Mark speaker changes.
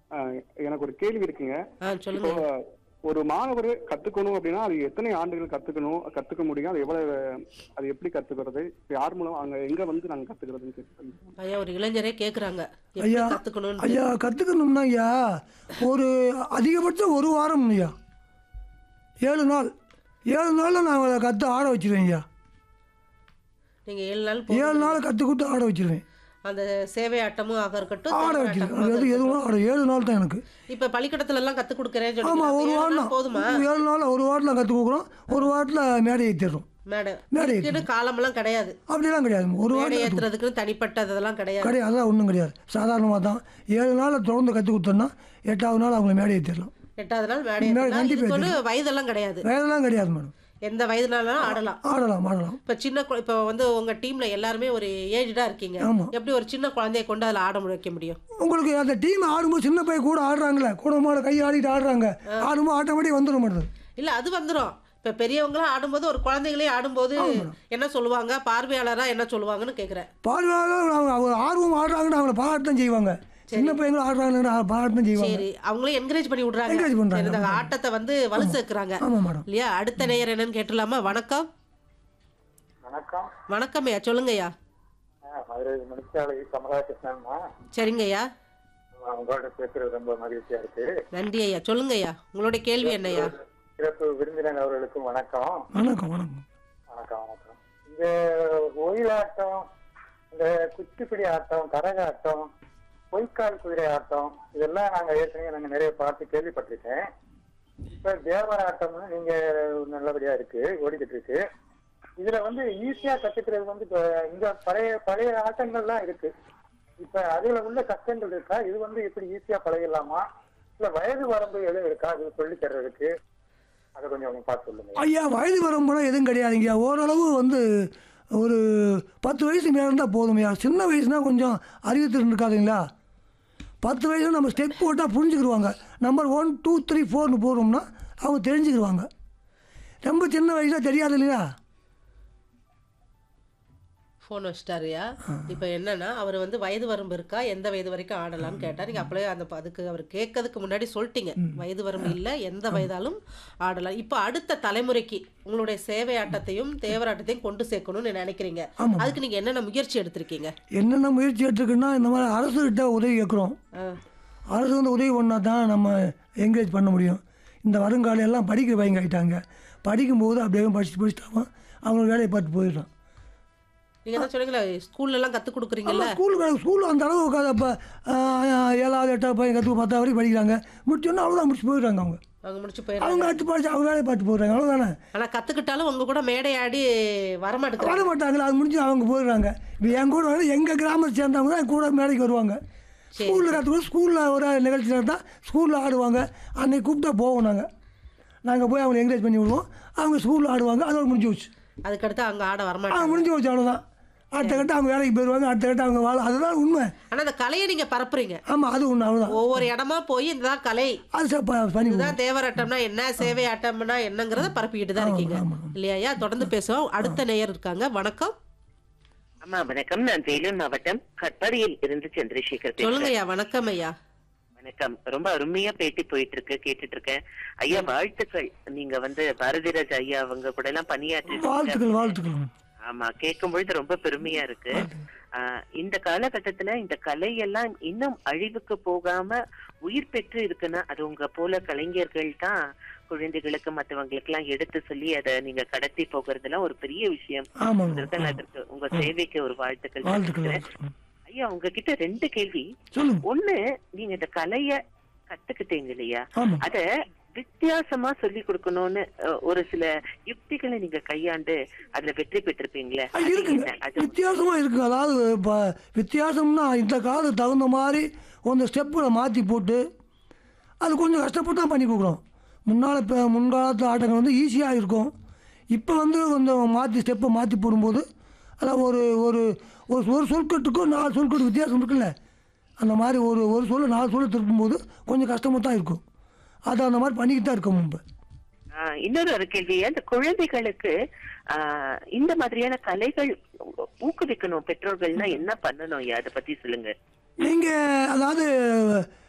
Speaker 1: அஹ், எனக்கு ஒரு கேள்வி இருக்குங்க
Speaker 2: ஆ
Speaker 1: இப்போ
Speaker 2: சொல்லுங்க
Speaker 1: ஒரு மாணவர் கத்துக்கணும் அப்படின்னா அது எத்தனை ஆண்டுகள் கத்துக்கணும் கத்துக்க முடியும் அது எவ்வளவு அது எப்படி கத்துக்கிறது யார் மூலம் அங்க எங்க வந்து நாங்க கத்துக்கிறதுன்னு கேட்டு
Speaker 2: ஐயா ஒரு இளைஞரே கேக்குறாங்க எப்படி
Speaker 3: ஐயா
Speaker 2: கத்துக்கணும்னு
Speaker 3: ஐயா கற்றுக்கணும்னா ஐயா ஒரு அதிகபட்சம் ஒரு வாரம் ஐயா ஏழு நாள் ஏழு நாளில் நான் அவளை கற்று ஆட வச்சிருவேன் ஐயா
Speaker 2: நீங்க ஏழு நாள் போ-
Speaker 3: ஏழு நாள் கற்று கொடுத்து ஆட வச்சிருவேன்
Speaker 2: அந்த சேவை ஆட்டமும் ஆக இருக்கட்டும்
Speaker 3: ஆட
Speaker 2: தேவர்
Speaker 3: வச்சிருவேன்
Speaker 2: ஆட்டமும்
Speaker 3: அது எது எதுவும் ஆட ஏழு நாள் தான் எனக்கு
Speaker 2: இப்ப பள்ளிக்கூடத்துல எல்லாம் கத்து கொடுக்கறேன்னு
Speaker 3: ஆமாம் ஒரு
Speaker 2: சொன்னீங்க
Speaker 3: வாரம்
Speaker 2: நாள் போதுமா
Speaker 3: தான் ஏழு நாள் ஒரு வாரத்தில் கற்றுக் கொடுக்குறோம் ஒரு வாரத்தில் மேடை ஏற்றிடுறோம்
Speaker 2: மேடம்
Speaker 3: மேடை
Speaker 2: இதுக்குன்னு காலமெல்லாம் கிடையாது
Speaker 3: அப்படிலாம் கிடையாது ஒரு
Speaker 2: மேடை
Speaker 3: வாரம்
Speaker 2: ஏத்துறதுக்குன்னு தனிப்பட்ட இதெல்லாம் கிடையாது
Speaker 3: கிடையாது அதெல்லாம் ஒன்றும் கிடையாது சாதாரணமாக தான் ஏழு நாள் தொடர்ந்து கற்றுக் கொடுத்தோன்னா எட்டாவது நாள் அவங்கள மேடை ஏற்றிடலாம்
Speaker 2: எட்டாவது நாள் மேடை
Speaker 3: மேடை
Speaker 2: ஏத்தலாம்.
Speaker 3: கண்டிப்பா
Speaker 2: இதுக்கு ஒண்ணு வயதெல்லாம் கிடையாது
Speaker 3: வேலைலாம் கிடையாது மேடம்
Speaker 2: எந்த வயதுனாலும் ஆடலாம்
Speaker 3: ஆடலாம் ஆடலாம்
Speaker 2: இப்ப சின்ன கு- இப்ப வந்து உங்க டீம்ல எல்லாருமே ஒரு ஏஜ்டா இருக்கீங்க
Speaker 3: ஆமா.
Speaker 2: எப்படி ஒரு சின்ன குழந்தைய கொண்டு அதுல ஆட வைக்க முடியும்
Speaker 3: உங்களுக்கு அந்த டீம் ஆடும்போது சின்ன பையன் கூட ஆடுறாங்களே கூட மாட கை ஆடிட்டு ஆடுறாங்க ஆடும்போது ஆட்டோமேட்டிக் வந்துட மாட்டேது
Speaker 2: இல்ல அது வந்துரும் இப்ப பெரியவங்களாம் ஆடும்போது ஒரு குழந்தைகளே ஆடும்போது என்ன சொல்லுவாங்க பார்வையாளரா என்ன சொல்லுவாங்கன்னு கேக்குறேன்
Speaker 3: பார்வையாளர் அவங்க அவங்க ஆர்வம் ஆடுறாங்கன்னு அவங்கள பாராட்டு தான் செய்வாங்க சின்ன பையங்களும் ஆடுறாங்கன்னு பாராட்டு தான் செய்வாங்க
Speaker 2: சரி அவங்களே என்கரேஜ் பண்ணி விடுறாங்க
Speaker 3: Encourage பண்றாங்க,
Speaker 2: சரி, இந்த ஆட்டத்தை வந்து வலு சேர்க்கிறாங்க
Speaker 3: ஆமாம் மேடம்
Speaker 2: இல்லையா அடுத்த நேயர் என்னன்னு கேட்டுலாமா வணக்கம்
Speaker 4: வணக்கம்
Speaker 2: வணக்கம் ஐயா சொல்லுங்கய்யா
Speaker 4: ஆ, மதுரை முனிச்சாலை கமலாகிருஷ்ணன்மா
Speaker 2: சரிங்கய்யா
Speaker 4: உங்களோட பேசுறது ரொம்ப மகிழ்ச்சியா இருக்கு
Speaker 2: நன்றி ஐயா சொல்லுங்கய்யா உங்களுடைய கேள்வி என்னய்யா
Speaker 4: சிறப்பு விருந்தினர் அவர்களுக்கும் வணக்கம்
Speaker 3: வணக்கம் வணக்கம்
Speaker 4: வணக்கம் வணக்கம் இந்த ஒயிலாட்டம் இந்த குச்சிப்பிடி ஆட்டம் கரகாட்டம் பொய்க்கால் குதிரை ஆட்டம் இதெல்லாம் நாங்க ஏற்கனவே நாங்க நிறைய பார்த்து கேள்விப்பட்டிருக்கேன் இப்ப தேவர ஆட்டம்னு நீங்க நல்லபடியா இருக்கு ஓடிக்கிட்டு இருக்கு இதுல வந்து ஈஸியா கத்துக்கிறது வந்து இப்ப இந்த பழைய பழைய ஆட்டங்கள்லாம் இருக்கு இப்ப அதுல உள்ள கஷ்டங்கள் இருக்கா இது வந்து எப்படி ஈஸியா பழகிடலாமா இல்ல வயது வரம்பு எதுவும் இருக்கா அது சொல்லி தர்றதுக்கு அதை கொஞ்சம் பார்த்து சொல்லுங்க
Speaker 3: ஐயா வயது வரம்புலாம் எதுவும் கிடையாதுங்கய்யா ஓரளவு வந்து ஒரு பத்து வயசு மேலே இருந்தால் போதுமையா சின்ன வயசுனா கொஞ்சம் அறிவு திறன் இருக்காதுங்களா பத்து வயசுல நம்ம ஸ்டெப் போட்டால் புரிஞ்சுக்கிடுவாங்க நம்பர் ஒன் டூ த்ரீ ஃபோர்னு போடுறோம்னா அவங்க தெரிஞ்சுக்கிடுவாங்க ரொம்ப சின்ன வயசில் தெரியாது இல்லையா
Speaker 2: ஃபோன் வச்சிட்டாருயா இப்போ என்னன்னா அவர் வந்து வயது வரம்பு இருக்கா எந்த வயது வரைக்கும் ஆடலாம்னு கேட்டார் நீங்கள் அப்படியே அந்த ப- அதுக்கு அவர் கேட்கறதுக்கு முன்னாடி சொல்லிட்டீங்க வயது வரம்பு இல்லை எந்த வயதாலும் ஆடலாம் இப்போ அடுத்த தலைமுறைக்கு உங்களுடைய சேவை ஆட்டத்தையும் தேவராட்டத்தையும் கொண்டு சேர்க்கணும்னு நினைக்கிறீங்க
Speaker 3: ஆமாம்.
Speaker 2: அதுக்கு நீங்கள் என்னென்ன முயற்சி எடுத்திருக்கீங்க
Speaker 3: என்னென்ன முயற்சி எடுத்துருக்குன்னா இந்த மாதிரி அரசுகிட்ட உதவி கேட்குறோம்
Speaker 2: ஆ,
Speaker 3: அரசு வந்து உதவி பண்ணால் தான் நம்ம என்கரேஜ் பண்ண முடியும் இந்த வருங்காலம் எல்லாம் படிக்கிற பையங்க ஆகிட்டாங்க படிக்கும்போது அப்படியே படிச்சு படிச்சுட்டாங்க அவங்க வேலையை பார்த்து போயிடுறான்
Speaker 2: நீங்க தான் சொன்னீங்களா ஸ்கூல்ல எல்லாம் கற்றுக் கொடுக்குறீங்கல்ல
Speaker 3: ஸ்கூலுக்கு ஸ்கூல் அந்த அளவு உட்காந்து அப்போ ஏழாவது எட்டாவது பையன் கற்றுக்க பத்தாவது வரைக்கும் படிக்கிறாங்க முடிச்சோன்னா அவ்வளோதான் முடிச்சு போயிடுறாங்க அவங்க
Speaker 2: அவங்க முடிச்சு போயிடுறாங்க
Speaker 3: அவங்க அடுத்து படிச்சு அவங்க வேலையை பார்த்து போயிடுறாங்க அவ்வளோதானே
Speaker 2: ஆனா கத்துக்கிட்டாலும் உங்க கூட மேடை ஆடி வரமாட்டேங்கிறாங்க
Speaker 3: வர மாட்டாங்களா அது முடிஞ்சு அவங்க போயிடுறாங்க இப்போ என் கூட வந்து எங்கள் கிராமத்தை சேர்ந்தவங்க தான் என் கூட மேடைக்கு வருவாங்க ஸ்கூலில் கற்றுக்கணும் ஸ்கூலில் ஒரு நிகழ்ச்சி நடந்தால் ஸ்கூலில் ஆடுவாங்க அன்னைக்கு கூப்பிட்டா போவோம் நாங்கள் நாங்கள் போய் அவங்களை என்கரேஜ் பண்ணி விடுவோம் அவங்க ஸ்கூலில் ஆடுவாங்க அதோட முடிஞ்சு போச்சு
Speaker 2: அதுக்கடுத்து அங்க ஆட
Speaker 3: ஆ
Speaker 2: வரமாட்டாங்க
Speaker 3: முடிஞ்சு போச்சு அவ்வளோதான் அடுத்த கட்ட அவங்க வேலைக்கு போயிடுவாங்க அடுத்த கட்ட அவங்க வாழ அதுதான் உண்மை
Speaker 2: ஆனா அந்த கலையை நீங்க பரப்புறீங்க
Speaker 3: ஆமாம் அது ஒன்று அவ்வளோதான்
Speaker 2: ஒவ்வொரு இடமா போய் இதுதான் கலை
Speaker 3: அது சார் ப- பண்ணி விடுவோம்.
Speaker 2: இதுதான் தேவராட்டம்னா என்ன சேவை ஆட்டம்னா என்னங்கிறத பரப்பிக்கிட்டு தான் இருக்கீங்க இல்லையா தொடர்ந்து பேசுவோம் அடுத்த நேயர் இருக்காங்க வணக்கம்
Speaker 5: அம்மா வணக்கம் நான் வேலூர் மாவட்டம் கட்பாடியில் இருந்து சந்திரசேகர் பேசுறேன்
Speaker 2: சொல்லுங்க ஐயா வணக்கம் ஐயா
Speaker 5: வணக்கம் ரொம்ப அருமையா பேட்டி போயிட்டு இருக்கு கேட்டுட்டு இருக்கேன் ஐயா வாழ்த்துக்கள் நீங்க வந்து பாரதிராஜ் ஐயா அவங்க கூட எல்லாம் பணியாற்றி
Speaker 3: வாழ்த்துக்கள் வாழ்த்துக்கள்
Speaker 5: ஆமா கேட்கும் பொழுது ரொம்ப பெருமையா இருக்கு ஆஹ் இந்த காலகட்டத்துல இந்த கலையெல்லாம் இன்னும் அழிவுக்கு போகாம உயிர் பெற்று இருக்குன்னா அது உங்க போல கலைஞர்கள் தான் குழந்தைகளுக்கு மத்தவங்களுக்கு எல்லாம் எடுத்து சொல்லி அதை நீங்க கடத்தி போகிறதுலாம் ஒரு பெரிய விஷயம்
Speaker 3: ஆமாங்க
Speaker 5: அதற்கு நான் அதற்கு உங்க சேவைக்கு ஒரு வாழ்த்துக்கள்
Speaker 3: வாழ்த்துக்கள்
Speaker 5: தெரிவிக்கிறேன்.
Speaker 3: வாழ்த்துக்கள்
Speaker 5: ஐயா உங்ககிட்ட ரெண்டு கேள்வி
Speaker 3: சொல்லுங்க
Speaker 5: ஒண்ணு நீங்க இந்த கலைய கத்துக்கிட்டீங்க இல்லையா
Speaker 3: ஆமாம்
Speaker 5: அத வித்தியாசமா சொல்லி கொடுக்கணும்னு அஹ், ஒரு சில யுக்திகளை நீங்க கையாண்டு அதுல வெற்றி பெற்றிருப்பீங்களே
Speaker 3: அது
Speaker 5: அது
Speaker 3: இருக்குங்க
Speaker 5: என்ன? அது
Speaker 3: வித்தியாசமா இருக்குங்க அதாவது இப்போ வித்தியாசம்னா இந்த காலத்துக்கு தகுந்த மாதிரி கொஞ்சம் ஸ்டெப்புகளை மாற்றி போட்டு அது கொஞ்சம் கஷ்டப்பட்டு தான் பண்ணி கொடுக்குறோம் முன்னால் இப்போ முன்காலத்து ஆட்டங்கள் வந்து ஈஸியாக இருக்கும் இப்போ வந்து கொஞ்சம் மாற்றி ஸ்டெப்பை மாற்றி போடும்போது அதான் ஒரு ஒரு ஒரு ஒரு சொற்கட்டுக்கும் நாலு சொற்கட்டு வித்தியாசம் இருக்குல்ல அந்த மாதிரி ஒரு ஒரு சொல்ல நாலு சொல்ல திருப்பும்போது கொஞ்சம் கஷ்டமாக தான் இருக்கும் அதை அந்த மாதிரி பண்ணிக்கிட்டு தான் இருக்கோம் இப்போ
Speaker 5: ஆஹ், இன்னொரு ஒரு கேள்வி அந்த குழந்தைகளுக்கு ஆஹ், இந்த மாதிரியான கலைகள் ஊக்குவிக்கணும் பெற்றோர்கள்னா என்ன பண்ணணும் ஐயா அதை பத்தி சொல்லுங்க
Speaker 3: நீங்கள் அதாவது